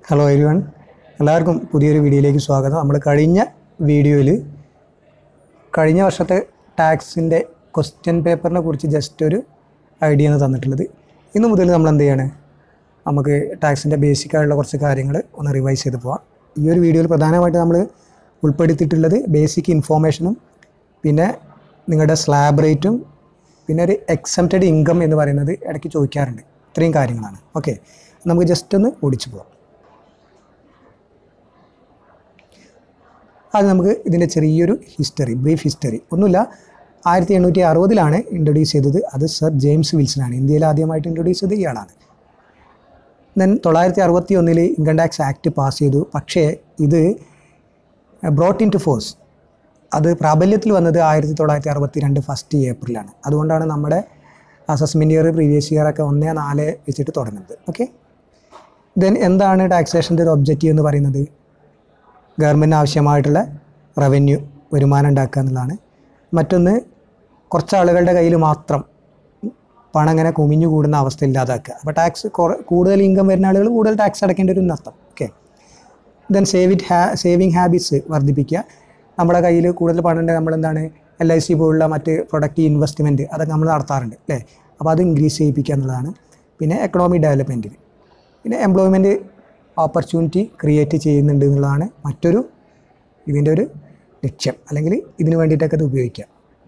hello everyone എല്ലാവർക്കും പുതിയൊരു വീഡിയോയിലേക്ക് സ്വാഗതം നമ്മൾ കഴിഞ്ഞ വീഡിയോയിൽ കഴിഞ്ഞ വർഷത്തെ ടാക്സിൻ്റെ ക്വസ്റ്റ്യൻ പേപ്പറിനെ കുറിച്ച് ജസ്റ്റ് ഒരു ഐഡിയ ആണ് തന്നിട്ടുള്ളത് ഇന്ന് മുതൽ നമ്മൾ എന്ത് ചെയ്യാണ് നമുക്ക് ടാക്സിൻ്റെ ബേസിക് ആയിട്ടുള്ള കുറച്ച് കാര്യങ്ങൾ ഒന്ന് റിവൈസ് ചെയ്ത് പോവാം ഈ ഒരു വീഡിയോയിൽ പ്രധാനമായിട്ട് നമ്മൾ ഉൾപ്പെടുത്തിയിട്ടുള്ളത് ബേസിക് ഇൻഫോർമേഷനും പിന്നെ നിങ്ങളുടെ സ്ലാബ് റേറ്റും പിന്നെ ഒരു എക്സംപ്റ്റഡ് ഇൻകം എന്ന് പറയുന്നത് ഇടയ്ക്ക് ചോദിക്കാറുണ്ട് ഇത്രയും കാര്യങ്ങളാണ് ഓക്കെ നമുക്ക് ജസ്റ്റ് ഒന്ന് ഓടിച്ചു പോവാം അത് നമുക്ക് ഇതിൻ്റെ ചെറിയൊരു ഹിസ്റ്ററി ബ്രീഫ് ഹിസ്റ്ററി ഒന്നുമില്ല ആയിരത്തി എണ്ണൂറ്റി അറുപതിലാണ് ഇൻട്രൊഡ്യൂസ് ചെയ്തത് അത് സർ ജെയിംസ് വിൽസനാണ് ഇന്ത്യയിൽ ആദ്യമായിട്ട് ഇൻട്രൊഡ്യൂസ് ചെയ്തത് ഇയാളാണ് ദെൻ തൊള്ളായിരത്തി അറുപത്തി ഒന്നിൽ ഇൻകം ടാക്സ് ആക്ട് പാസ് ചെയ്തു പക്ഷേ ഇത് ബ്രോട്ട് ഇൻ ടു ഫോഴ്സ് അത് പ്രാബല്യത്തിൽ വന്നത് ആയിരത്തി തൊള്ളായിരത്തി അറുപത്തി രണ്ട് ഫസ്റ്റ് ഏപ്രിലാണ് അതുകൊണ്ടാണ് നമ്മുടെ അസസ്മെൻറ്റ് ഇയർ പ്രീവിയസ് ഇയർ ഒക്കെ ഒന്നേ നാല് വെച്ചിട്ട് തുടങ്ങുന്നത് ഓക്കെ ദെൻ എന്താണ് ടാക്സേഷൻ്റെ ഒരു ഒബ്ജക്റ്റീവ് എന്ന് പറയുന്നത് ഗവൺമെൻറ്റിന് ആവശ്യമായിട്ടുള്ള റവന്യൂ വരുമാനം ഉണ്ടാക്കുക എന്നുള്ളതാണ് മറ്റൊന്ന് കുറച്ച് ആളുകളുടെ കയ്യിൽ മാത്രം പണം ഇങ്ങനെ കുമിഞ്ഞു കൂടുന്ന അവസ്ഥ ഇല്ലാതാക്കുക അപ്പോൾ ടാക്സ് കുറ കൂടുതൽ ഇൻകം വരുന്ന ആളുകൾ കൂടുതൽ ടാക്സ് അടയ്ക്കേണ്ട ഒരു നർത്ഥം ഓക്കെ ദെൻ സേവ് ഇറ്റ് ഹാ സേവിങ് ഹാബിറ്റ്സ് വർദ്ധിപ്പിക്കുക നമ്മുടെ കയ്യിൽ കൂടുതൽ പണം ഉണ്ടെങ്കിൽ നമ്മൾ എന്താണ് എൽ ഐ സി പോലുള്ള മറ്റ് പ്രൊഡക്റ്റ് ഇൻവെസ്റ്റ്മെൻറ്റ് അതൊക്കെ നമ്മൾ നടത്താറുണ്ട് അല്ലേ അപ്പോൾ അത് ഇൻക്രീസ് ചെയ്യിപ്പിക്കുക എന്നുള്ളതാണ് പിന്നെ എക്കണോമിക് ഡെവലപ്മെൻറ്റിന് പിന്നെ എംപ്ലോയ്മെൻറ്റ് ഓപ്പർച്യൂണിറ്റി ക്രിയേറ്റ് ചെയ്യുന്നുണ്ട് എന്നുള്ളതാണ് മറ്റൊരു ഇതിൻ്റെ ഒരു ലക്ഷ്യം അല്ലെങ്കിൽ ഇതിന് വേണ്ടിയിട്ടൊക്കെ ഇത് ഉപയോഗിക്കുക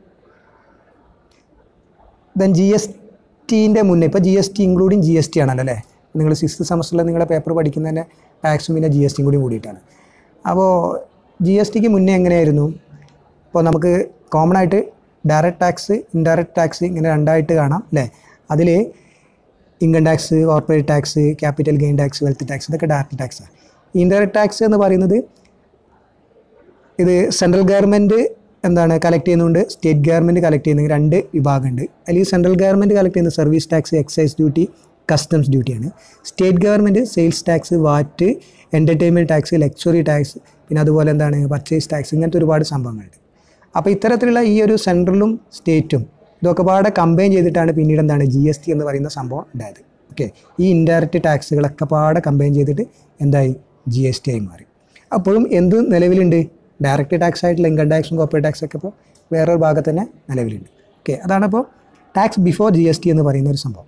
ദെൻ ജി എസ് ടീൻ്റെ മുന്നേ ഇപ്പോൾ G S T including G S T ആണല്ലോ അല്ലേ നിങ്ങൾ സിക്സ്ത് സെമസ്റ്ററിൽ നിങ്ങളുടെ പേപ്പർ പഠിക്കുന്നതിൻ്റെ ടാക്സും പിന്നെ ജി എസ് ടിയും കൂടി കൂടിയിട്ടാണ് അപ്പോൾ ജി എസ് ടിക്ക് മുന്നേ എങ്ങനെയായിരുന്നു ഇപ്പോൾ നമുക്ക് കോമൺ ആയിട്ട് ഡയറക്റ്റ് ടാക്സ് ഇൻഡയറക്റ്റ് ടാക്സ് ഇങ്ങനെ രണ്ടായിട്ട് കാണാം അല്ലേ അതിൽ income tax corporate tax capital gain tax wealth tax ഇതൊക്കെ ഡയറക്റ്റ് ടാക്സാണ് ഇൻഡയറക്റ്റ് ടാക്സ് എന്ന് പറയുന്നത് ഇത് സെൻട്രൽ ഗവൺമെൻറ് എന്താണ് കളക്ട് ചെയ്യുന്നുണ്ട് സ്റ്റേറ്റ് ഗവൺമെൻറ് കളക്ട് ചെയ്യുന്ന രണ്ട് വിഭാഗമുണ്ട് അതിൽ സെൻട്രൽ ഗവൺമെൻറ് കളക്ട് ചെയ്യുന്ന service tax excise duty customs ഡ്യൂട്ടിയാണ് state government sales tax VAT entertainment tax luxury tax പിന്നെ അതുപോലെ എന്താണ് പർച്ചേസ് ടാക്സ് ഇങ്ങനത്തെ ഒരുപാട് സംഭവങ്ങളുണ്ട് അപ്പോൾ ഇത്തരത്തിലുള്ള ഈ ഒരു സെൻട്രലും സ്റ്റേറ്റും ഇതൊക്കെ പാടെ കമ്പൈൻ ചെയ്തിട്ടാണ് പിന്നീട് എന്താണ് ജി എസ് ടി എന്ന് പറയുന്ന സംഭവം ഉണ്ടായത് ഓക്കെ ഈ ഇൻഡയറക്റ്റ് ടാക്സുകളൊക്കെ പാടെ കമ്പൈൻ ചെയ്തിട്ട് എന്തായി ജി എസ് ടി ആയി മാറി അപ്പോഴും എന്ത് നിലവിലുണ്ട് ഡയറക്റ്റ് ടാക്സ് ആയിട്ടുള്ള ഇൻകം ടാക്സും കോർപ്പറേറ്റ് ടാക്സ് ഒക്കെ ഇപ്പോൾ വേറൊരു ഭാഗത്ത് തന്നെ നിലവിലുണ്ട് ഓക്കെ അതാണ് ഇപ്പോൾ tax before G S T എന്ന് പറയുന്ന ഒരു സംഭവം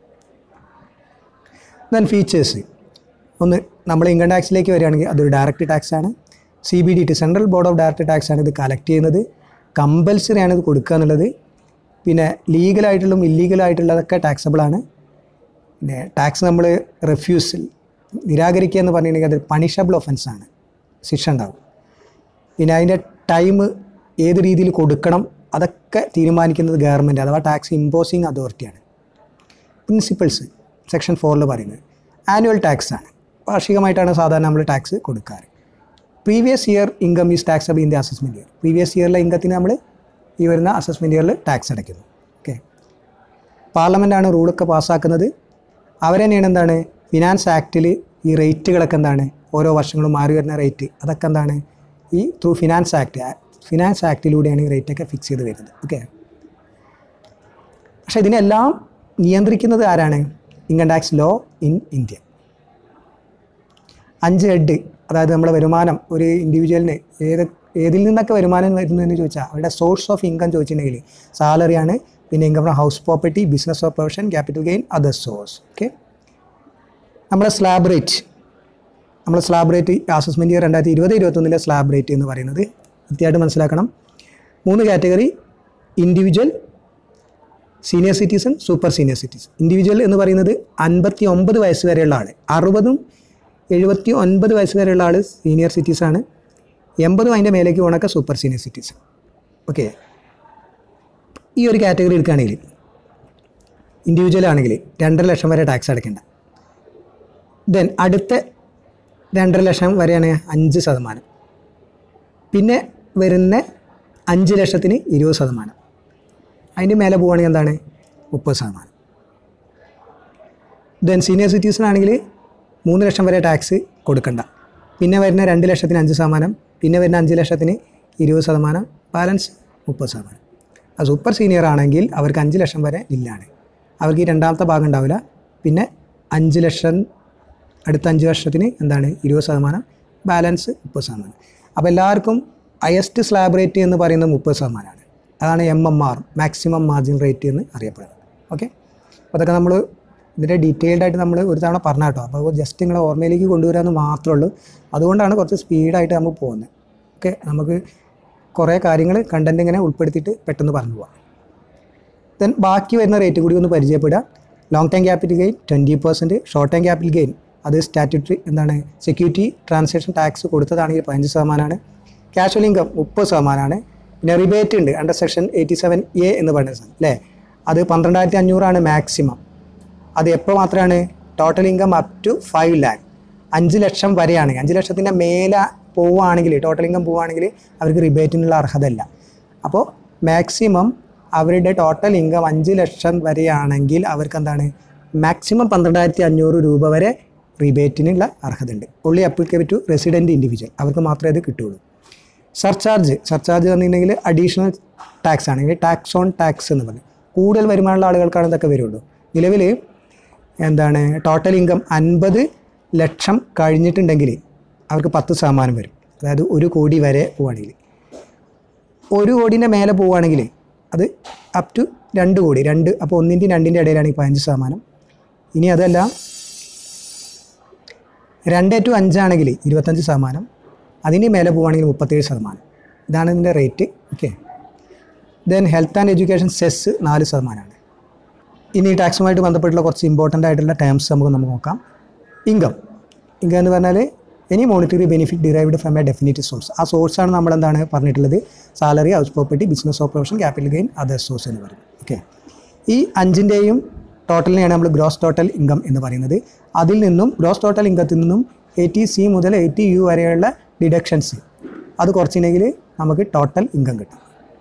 ദെൻ ഫീച്ചേഴ്സ് ഒന്ന് നമ്മൾ ഇൻകം ടാക്സിലേക്ക് വരികയാണെങ്കിൽ അതൊരു ഡയറക്റ്റ് ടാക്സ് ആണ് C B D T central board of direct tax ആണ് ഇത് കളക്ട് ചെയ്യുന്നത് കമ്പൽസറി ആണ് ഇത് കൊടുക്കുക എന്നുള്ളത് പിന്നെ ലീഗലായിട്ടുള്ളതും ഇല്ലീഗലായിട്ടുള്ളതൊക്കെ ടാക്സബിൾ ആണ് പിന്നെ ടാക്സ് നമ്മൾ റെഫ്യൂസൽ നിരാകരിക്കുക എന്ന് പറഞ്ഞിട്ടുണ്ടെങ്കിൽ അത് പണിഷബിൾ ഒഫൻസ് ആണ് ശിക്ഷ ഉണ്ടാവും പിന്നെ അതിൻ്റെ ടൈം ഏത് രീതിയിൽ കൊടുക്കണം അതൊക്കെ തീരുമാനിക്കുന്നത് ഗവൺമെൻറ് അഥവാ ടാക്സ് ഇമ്പോസിങ് അതോറിറ്റിയാണ് പ്രിൻസിപ്പിൾസ് സെക്ഷൻ ഫോറിൽ പറയുന്നത് ആനുവൽ ടാക്സ് ആണ് വാർഷികമായിട്ടാണ് സാധാരണ നമ്മൾ ടാക്സ് കൊടുക്കാറ് previous year income is taxable in the assessment year previous ഇയറിലെ ഇൻകത്തിന് നമ്മൾ ഈ വരുന്ന അസസ്മെൻറ്റ് ഇയറിൽ ടാക്സ് അടയ്ക്കുന്നു ഓക്കെ പാർലമെൻറ്റാണ് റൂളൊക്കെ പാസ്സാക്കുന്നത് അവർ തന്നെയാണ് എന്താണ് ഫിനാൻസ് ആക്റ്റിൽ ഈ റേറ്റുകളൊക്കെ എന്താണ് ഓരോ വർഷങ്ങളും മാറി വരുന്ന റേറ്റ് അതൊക്കെ എന്താണ് ഈ ത്രൂ ഫിനാൻസ് ആക്ട് ഫിനാൻസ് ആക്ടിലൂടെയാണ് ഈ റേറ്റൊക്കെ ഫിക്സ് ചെയ്ത് വരുന്നത് ഓക്കെ പക്ഷേ ഇതിനെല്ലാം നിയന്ത്രിക്കുന്നത് ആരാണ് income tax law in India അഞ്ച് ഹെഡ് അതായത് നമ്മുടെ വരുമാനം ഒരു ഇൻഡിവിജ്വലിന് ഏത് ഏതിൽ നിന്നൊക്കെ വരുമാനം വരുന്നതെന്ന് ചോദിച്ചാൽ അവരുടെ സോഴ്സ് ഓഫ് ഇൻകം ചോദിച്ചിട്ടുണ്ടെങ്കിൽ സാലറിയാണ് പിന്നെ income from house property business of profession capital gain other source okay നമ്മുടെ സ്ലാബ് റേറ്റ് നമ്മൾ സ്ലാബ് റേറ്റ് അസസ്മെൻറ്റ് ഇയർ രണ്ടായിരത്തി ഇരുപത് ഇരുപത്തൊന്നിലെ സ്ലാബ് റേറ്റ് എന്ന് പറയുന്നത് കൃത്യമായിട്ട് മനസ്സിലാക്കണം മൂന്ന് category individual senior citizen super senior citizen individual എന്ന് പറയുന്നത് അൻപത്തി ഒമ്പത് വയസ്സ് വരെയുള്ള ആൾ അറുപതും എഴുപത്തി ഒൻപത് വയസ്സ് വരെയുള്ള ആൾ സീനിയർ സിറ്റിസൺ ആണ് എൺപതും അതിൻ്റെ മേലേക്ക് പോകണൊക്കെ സൂപ്പർ സീനിയർ സിറ്റിസൺ ഓക്കെ ഈ ഒരു കാറ്റഗറി എടുക്കുകയാണെങ്കിൽ ഇൻഡിവിജ്വൽ ആണെങ്കിൽ രണ്ടര ലക്ഷം വരെ ടാക്സ് അടയ്ക്കേണ്ട ദെൻ അടുത്ത രണ്ടര ലക്ഷം വരെയാണ് അഞ്ച് ശതമാനം പിന്നെ വരുന്ന അഞ്ച് ലക്ഷത്തിന് ഇരുപത് ശതമാനം അതിൻ്റെ മേലെ പോവുകയാണെങ്കിൽ എന്താണ് മുപ്പത് ശതമാനം ദെൻ സീനിയർ സിറ്റിസൺ ആണെങ്കിൽ മൂന്ന് ലക്ഷം വരെ ടാക്സ് കൊടുക്കണ്ട പിന്നെ വരുന്ന രണ്ട് ലക്ഷത്തിന് അഞ്ച് ശതമാനം പിന്നെ വരുന്ന അഞ്ച് ലക്ഷത്തിന് ഇരുപത് ശതമാനം ബാലൻസ് മുപ്പത് ശതമാനം ആ സൂപ്പർ സീനിയർ ആണെങ്കിൽ അവർക്ക് അഞ്ച് ലക്ഷം വരെ ഇല്ലാണ് അവർക്ക് ഈ രണ്ടാമത്തെ ഭാഗം ഉണ്ടാവില്ല പിന്നെ അഞ്ച് ലക്ഷം അടുത്ത അഞ്ച് വർഷത്തിന് എന്താണ് ഇരുപത് ശതമാനം ബാലൻസ് മുപ്പത് ശതമാനം അപ്പോൾ എല്ലാവർക്കും ഹയസ്റ്റ് സ്ലാബ് റേറ്റ് എന്ന് പറയുന്നത് മുപ്പത് ശതമാനമാണ് അതാണ് M M R maximum margin rate എന്ന് അറിയപ്പെടുന്നത് ഓക്കെ അപ്പോൾ അതൊക്കെ നമ്മൾ ഇതിൻ്റെ ഡീറ്റെയിൽഡ് ആയിട്ട് നമ്മൾ ഒരു തവണ പറഞ്ഞ കേട്ടോ അപ്പോൾ ജസ്റ്റ് നിങ്ങളെ ഓർമ്മയിലേക്ക് കൊണ്ടുവരാമെന്ന് മാത്രമേ ഉള്ളൂ അതുകൊണ്ടാണ് കുറച്ച് സ്പീഡായിട്ട് നമുക്ക് പോകുന്നത് ഓക്കെ നമുക്ക് കുറേ കാര്യങ്ങൾ കണ്ടൻറ്റ് ഇങ്ങനെ ഉൾപ്പെടുത്തിയിട്ട് പെട്ടെന്ന് പറഞ്ഞു പോകാം ദെൻ ബാക്കി വരുന്ന റേറ്റ് കൂടി ഒന്ന് പരിചയപ്പെടുക long time capital gain twenty percent short time capital gain അത് സ്റ്റാറ്റ്യൂട്ടറി എന്താണ് സെക്യൂരിറ്റി ട്രാൻസാക്ഷൻ ടാക്സ് കൊടുത്തതാണെങ്കിൽ പതിനഞ്ച് ശതമാനമാണ് ക്യാഷ്വൽ ഇൻകം മുപ്പത് ശതമാനമാണ് പിന്നെ റിബേറ്റ് ഉണ്ട് under section eighty seven A എന്ന് പറയുന്ന സാധനം അല്ലേ അത് പന്ത്രണ്ടായിരത്തി അഞ്ഞൂറാണ് മാക്സിമം അത് എപ്പോൾ മാത്രമാണ് total income up to five lakh അഞ്ച് ലക്ഷം വരെയാണെങ്കിൽ അഞ്ച് ലക്ഷത്തിൻ്റെ മേലെ പോവുകയാണെങ്കിൽ ടോട്ടൽ ഇൻകം പോവുകയാണെങ്കിൽ അവർക്ക് റിബേറ്റിനുള്ള അർഹത ഇല്ല അപ്പോൾ മാക്സിമം അവരുടെ ടോട്ടൽ ഇൻകം അഞ്ച് ലക്ഷം വരെയാണെങ്കിൽ അവർക്ക് എന്താണ് മാക്സിമം പന്ത്രണ്ടായിരത്തി അഞ്ഞൂറ് രൂപ വരെ റിബേറ്റിനുള്ള അർഹത ഉണ്ട് ഉള്ളി അപ്ലിക്കബിൾ ടു റെസിഡൻറ്റ് ഇൻഡിവിജ്വൽ അവർക്ക് മാത്രമേ അത് കിട്ടുള്ളൂ സർചാർജ് സർചാർജ് പറഞ്ഞിട്ടുണ്ടെങ്കിൽ അഡീഷണൽ ടാക്സ് ആണ് ടാക്സ് ഓൺ ടാക്സ് എന്ന് പറയും കൂടുതൽ വരുമാനമുള്ള ആളുകൾക്കാണ് ഇതൊക്കെ വരുള്ളൂ നിലവിൽ എന്താണ് ടോട്ടൽ ഇൻകം അൻപത് ലക്ഷം കഴിഞ്ഞിട്ടുണ്ടെങ്കിൽ അവർക്ക് പത്ത് ശതമാനം വരും അതായത് ഒരു കോടി വരെ പോവുകയാണെങ്കിൽ ഒരു കോടിൻ്റെ മേലെ പോവുകയാണെങ്കിൽ അത് അപ് ടു രണ്ട് കോടി രണ്ട് അപ്പോൾ ഒന്നിൻ്റെയും രണ്ടിൻ്റെ ഇടയിലാണ് ഈ പതിനഞ്ച് ശതമാനം ഇനി അതല്ല രണ്ട് ടു അഞ്ചാണെങ്കിൽ ഇരുപത്തഞ്ച് ശതമാനം അതിൻ്റെ മേലെ പോവുകയാണെങ്കിൽ മുപ്പത്തേഴ് ശതമാനം ഇതാണ് ഇതിൻ്റെ rate okay then health and education cess നാല് ശതമാനമാണ് ഇനി ഈ ടാക്സുമായിട്ട് ബന്ധപ്പെട്ടുള്ള കുറച്ച് ഇമ്പോർട്ടൻ്റ് ആയിട്ടുള്ള ടേംസ് നമുക്ക് നമുക്ക് നോക്കാം ഇൻകം ഇൻകം എന്ന് പറഞ്ഞാൽ any monetary benefit derived from a definite source ആ സോഴ്സാണ് നമ്മൾ എന്താണ് പറഞ്ഞിട്ടുള്ളത് salary house property business operation capital gain other source എന്ന് പറയും ഓക്കെ ഈ അഞ്ചിൻ്റെയും ടോട്ടലിനെയാണ് നമ്മൾ ഗ്രോസ് ടോട്ടൽ ഇൻകം എന്ന് പറയുന്നത് അതിൽ നിന്നും ഗ്രോസ് ടോട്ടൽ ഇൻകത്തിൽ നിന്നും എയ്റ്റി സി മുതൽ എയ്റ്റി യു വരെയുള്ള ഡിഡക്ഷൻസ് അത് കുറച്ചിട്ടുണ്ടെങ്കിൽ നമുക്ക് ടോട്ടൽ ഇൻകം കിട്ടും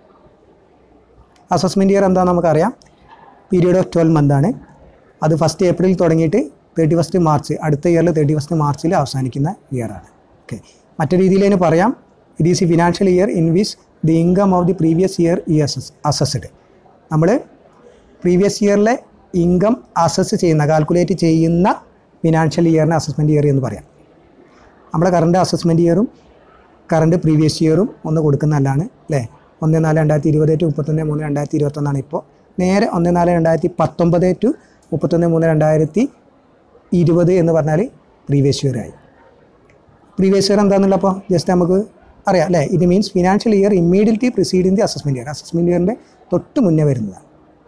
അസസ്മെൻറ്റ് ഇയർ എന്താണെന്ന് നമുക്കറിയാം പീരീഡ് ഓഫ് ട്വൽവ് മന്താണ് അത് ഫസ്റ്റ് ഏപ്രിൽ തുടങ്ങിയിട്ട് തേർട്ടി ഫസ്റ്റ് മാർച്ച് അടുത്ത ഇയറിൽ തേർട്ടി ഫസ്റ്റ് മാർച്ചിൽ അവസാനിക്കുന്ന ഇയറാണ് ഓക്കെ മറ്റു രീതിയിൽ അതിന് പറയാം it is a financial year in which the income of the previous year ഈ അസസ് അസസ്ഡ് നമ്മൾ പ്രീവിയസ് ഇയറിലെ ഇൻകം അസസ് ചെയ്യുന്ന കാൽക്കുലേറ്റ് ചെയ്യുന്ന ഫിനാൻഷ്യൽ ഇയറിന് അസസ്മെൻറ്റ് ഇയർ എന്ന് പറയാം നമ്മുടെ കറണ്ട് അസസ്മെൻറ്റ് ഇയറും കറണ്ട് പ്രീവിയസ് ഇയറും ഒന്ന് കൊടുക്കുന്നതല്ലാണ് അല്ലേ ഒന്ന് നാല് രണ്ടായിരത്തി ഇരുപത് ടു മുപ്പത്തൊന്ന് മൂന്ന് രണ്ടായിരത്തി ഇരുപത്തൊന്നാണ് ഇപ്പോൾ നേരെ ഒന്ന് നാല് രണ്ടായിരത്തി പത്തൊമ്പത് ടു മുപ്പത്തൊന്ന് മൂന്ന് രണ്ടായിരത്തി ഇരുപത് എന്ന് പറഞ്ഞാൽ പ്രീവിയസ് ഇയർ ആയി പ്രീവിയസ് ഇയർ എന്താണെന്നുള്ള അപ്പോൾ ജസ്റ്റ് നമുക്ക് അറിയാം അല്ലേ ഇത് means financial year immediately preceding the assessment year assessment ഇയറിൻ്റെ തൊട്ട് മുന്നേ വരുന്നതാണ്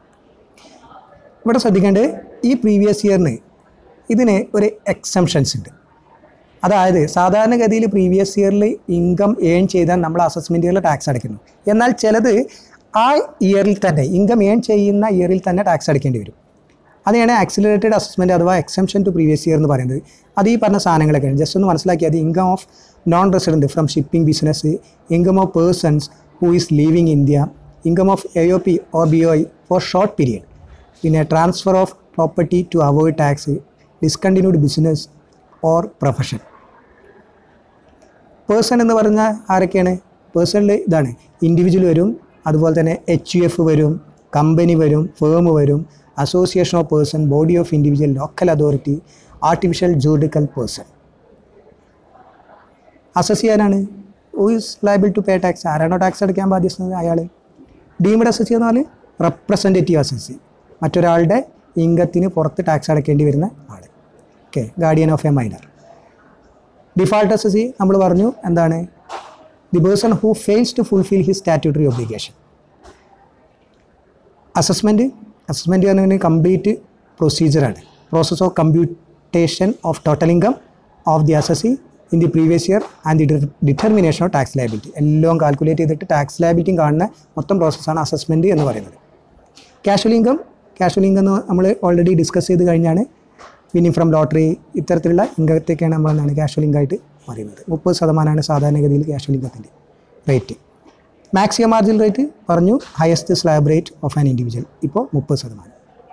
ഇവിടെ ശ്രദ്ധിക്കേണ്ടത് ഈ പ്രീവിയസ് ഇയറിന് ഇതിന് ഒരു എക്സംഷൻസ് ഉണ്ട് അതായത് സാധാരണഗതിയിൽ പ്രീവിയസ് ഇയറിൽ ഇൻകം ഏൺ ചെയ്താൽ നമ്മൾ അസസ്മെൻറ്റ് ഇയറിൽ ടാക്സ് അടയ്ക്കുന്നു എന്നാൽ ചിലത് ആ ഇയറിൽ തന്നെ ഇൻകം ഏൺ ചെയ്യുന്ന ഇയറിൽ തന്നെ ടാക്സ് അടയ്ക്കേണ്ടി വരും അതാണ് ആക്സിലറേറ്റഡ് അസസ്മെൻറ്റ് അഥവാ എക്സംഷൻ ടു പ്രീവിയസ് ഇയർ എന്ന് പറയുന്നത് അത് ഈ പറഞ്ഞ സാധനങ്ങളൊക്കെയാണ് ജസ്റ്റ് ഒന്ന് മനസ്സിലാക്കി അത് income of non resident from shipping business income of persons who is leaving India income of A O P or B O I for short period പിന്നെ transfer of property to avoid tax discontinued business or profession person എന്ന് പറഞ്ഞാൽ ആരൊക്കെയാണ് പേഴ്സണിൽ ഇതാണ് individual വരും അതുപോലെ തന്നെ H U F വരും കമ്പനി വരും ഫേം വരും association of person body of individual local authority artificial judicial person assess ചെയ്യാനാണ് who is liable to pay tax ആരാണോ ടാക്സ് അടയ്ക്കാൻ ബാധ്യസ്ഥ അയാൾ ഡീംഡ് അസസ് എന്ന് പറഞ്ഞാൽ റെപ്രസെൻറ്റേറ്റീവ് അസസ് മറ്റൊരാളുടെ ഇംഗത്തിന് പുറത്ത് ടാക്സ് അടയ്ക്കേണ്ടി വരുന്ന ആൾ okay guardian of a minor default assessee നമ്മൾ പറഞ്ഞു എന്താണ് the person who fails to fulfil his statutory obligation assessment assessment പറഞ്ഞാൽ കംപ്ലീറ്റ് പ്രൊസീജിയറാണ് process of computation of total income of the assessee in the previous year and the determination of tax liability എല്ലാം calculate ചെയ്തിട്ട് tax ലയബിലിറ്റിയും കാണുന്ന മൊത്തം പ്രോസസ്സാണ് assessment എന്ന് പറയുന്നത് ക്യാഷ്വൽ ഇൻകം ക്യാഷ്വൽ ഇൻകം എന്ന് നമ്മൾ ഓൾറെഡി ഡിസ്കസ് ചെയ്ത് കഴിഞ്ഞാണ് വിന്നിങ് ഫ്രം ലോട്ടറി ഇത്തരത്തിലുള്ള ഇൻകത്തേക്കാണ് നമ്മൾ എന്താണ് ക്യാഷ്വൽ ഇൻകമായിട്ട് പറയുന്നത് മുപ്പത് ശതമാനമാണ് സാധാരണഗതിയിൽ ക്യാഷ്വൽ ഇൻകത്തിൻ്റെ റേറ്റ് മാക്സിമം മാർജിൻ റേറ്റ് പറഞ്ഞു highest slab rate of an individual ഇപ്പോൾ മുപ്പത് ശതമാനം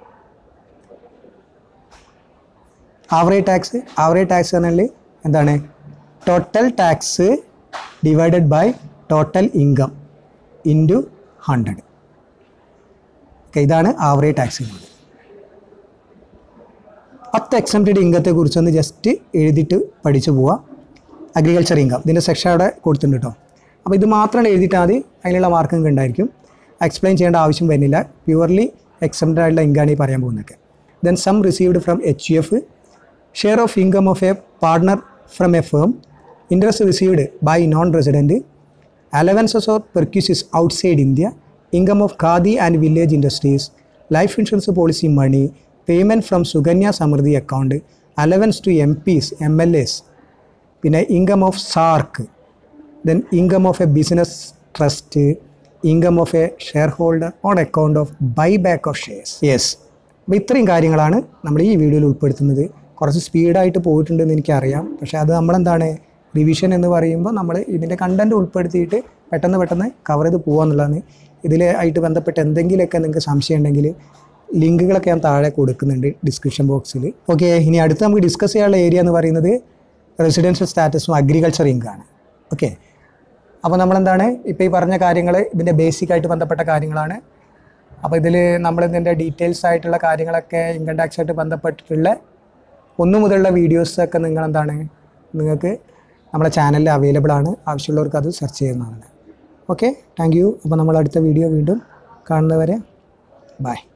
ആവറേജ് ടാക്സ് ആവറേജ് ടാക്സ് പറഞ്ഞാൽ എന്താണ് total tax divided by total income into hundred okay ഇതാണ് ആവറേജ് ടാക്സ് എന്നുള്ളത് പത്ത് എക്സംപ്റ്റഡ് ഇൻകത്തെക്കുറിച്ചൊന്ന് ജസ്റ്റ് എഴുതിയിട്ട് പഠിച്ചു പോവുക അഗ്രികൾച്ചർ ഇൻകം ഇതിൻ്റെ സെക്ഷൻ അവിടെ കൊടുത്തിട്ടുണ്ട് കേട്ടോ അപ്പോൾ ഇത് മാത്രം എഴുതിയിട്ടാൽ മതി അതിനുള്ള മാർക്ക് നിങ്ങൾക്ക് ഉണ്ടായിരിക്കും എക്സ്പ്ലെയിൻ ചെയ്യേണ്ട ആവശ്യം വരുന്നില്ല പ്യുവർലി എക്സംപ്റ്റഡ് ആയിട്ടുള്ള ഇൻകാണ് ഈ പറയാൻ പോകുന്നതൊക്കെ then sum received from H U F share of income of a partner from a firm interest received by non resident allowances or perquisites outside India income of khadi and village industries life insurance policy money payment from Sukanya Samriddhi account allowance to M Ps M L S പിന്നെ income of SAARC then income of a business trust income of a shareholder on account of by back of shares yes അപ്പോൾ ഇത്രയും കാര്യങ്ങളാണ് നമ്മൾ ഈ വീഡിയോയിൽ ഉൾപ്പെടുത്തുന്നത് കുറച്ച് സ്പീഡായിട്ട് പോയിട്ടുണ്ടെന്ന് എനിക്കറിയാം പക്ഷേ അത് നമ്മളെന്താണ് റിവിഷൻ എന്ന് പറയുമ്പോൾ നമ്മൾ ഇതിൻ്റെ കണ്ടൻറ്റ് ഉൾപ്പെടുത്തിയിട്ട് പെട്ടെന്ന് പെട്ടെന്ന് കവർ ചെയ്ത് പോകാന്നുള്ളതാണ് ഇതിൽ ആയിട്ട് ബന്ധപ്പെട്ട് എന്തെങ്കിലുമൊക്കെ നിങ്ങൾക്ക് സംശയം ഉണ്ടെങ്കിൽ ലിങ്കുകളൊക്കെ ഞാൻ താഴെ കൊടുക്കുന്നുണ്ട് ഡിസ്ക്രിപ്ഷൻ ബോക്സിൽ ഓക്കെ ഇനി അടുത്ത് നമുക്ക് ഡിസ്കസ് ചെയ്യാനുള്ള ഏരിയ എന്ന് പറയുന്നത് റെസിഡൻഷ്യൽ സ്റ്റാറ്റസും അഗ്രികൾച്ചർ ഇൻകാണ് ഓക്കെ അപ്പോൾ നമ്മളെന്താണ് ഇപ്പോൾ ഈ പറഞ്ഞ കാര്യങ്ങൾ ഇതിൻ്റെ ബേസിക് ആയിട്ട് ബന്ധപ്പെട്ട കാര്യങ്ങളാണ് അപ്പോൾ ഇതിൽ നമ്മൾ ഇതിൻ്റെ ഡീറ്റെയിൽസ് ആയിട്ടുള്ള കാര്യങ്ങളൊക്കെ ഇൻകം ടാക്സ് ആയിട്ട് ബന്ധപ്പെട്ടിട്ടുള്ള ഒന്നു മുതലുള്ള വീഡിയോസൊക്കെ നിങ്ങൾ എന്താണ് നിങ്ങൾക്ക് നമ്മളെ ചാനലിൽ അവൈലബിൾ ആണ് ആവശ്യമുള്ളവർക്ക് അത് സെർച്ച് ചെയ്യുന്നതാണ് ഓക്കെ താങ്ക് യു അപ്പോൾ നമ്മൾ അടുത്ത വീഡിയോ വീണ്ടും കാണുന്നവരെ ബൈ